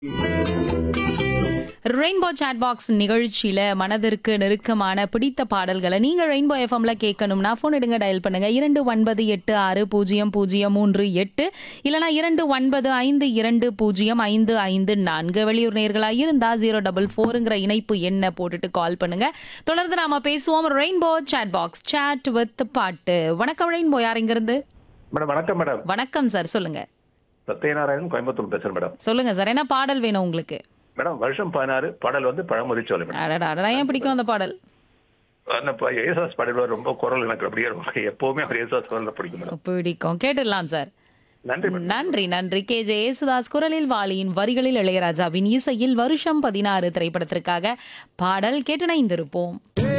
rainbow chat box நிகழ்ச்சியில மனதிற்கு நெருக்கமான பிடித்த பாடல்களை நீங்க ரெயின்போ எஃப்எம்ல கேட்கணும்னா போன் எடுங்க டயல் பண்ணுங்க இரண்டு ஒன்பது எட்டு ஆறு பூஜ்ஜியம் பூஜ்ஜியம் மூன்று எட்டு இல்லனா இரண்டு ஒன்பது ஐந்து இரண்டு பூஜ்ஜியம் ஐந்து ஐந்து நான்கு வெளியூர் நேர்களா இருந்தா ஜீரோ டபுள் ஃபோருங்கிற இணைப்பு என்ன போட்டுட்டு கால் பண்ணுங்க தொடர்ந்து நாம பேசுவோம் rainbow chat box chat with பாட்டு வணக்கம் ரெயின்போ யார் இங்கிருந்து மேடம் வணக்கம் மேடம் வணக்கம் சார் சொல்லுங்க சத்யநாராயணன் கோயம்புத்தூர் பேசுறேன் மேடம் சொல்லுங்க சார் என்ன பாடல் வேணும் உங்களுக்கு மேடம் வருஷம் பதினாறு பாடல் வந்து பழமுறை சோலை மேடம் அடடா அடடா ஏன் பிடிக்கும் அந்த பாடல் அந்த ப- ஏசாஸ் பாடல் ரொம்ப குரல் எனக்கு அப்படியே ரொம்ப எப்பவுமே அவர் ஏசாஸ் குரல் பிடிக்கும் மேடம் பிடிக்கும் கேட்டுடலாம் சார் நன்றி மேடம் நன்றி நன்றி கே ஜே யேசுதாஸ் குரலில் வாலியின் வரிகளில் இளையராஜாவின் இசையில் வருஷம் பதினாறு திரைப்படத்திற்காக பாடல் கேட்டிணைந்திருப்போம்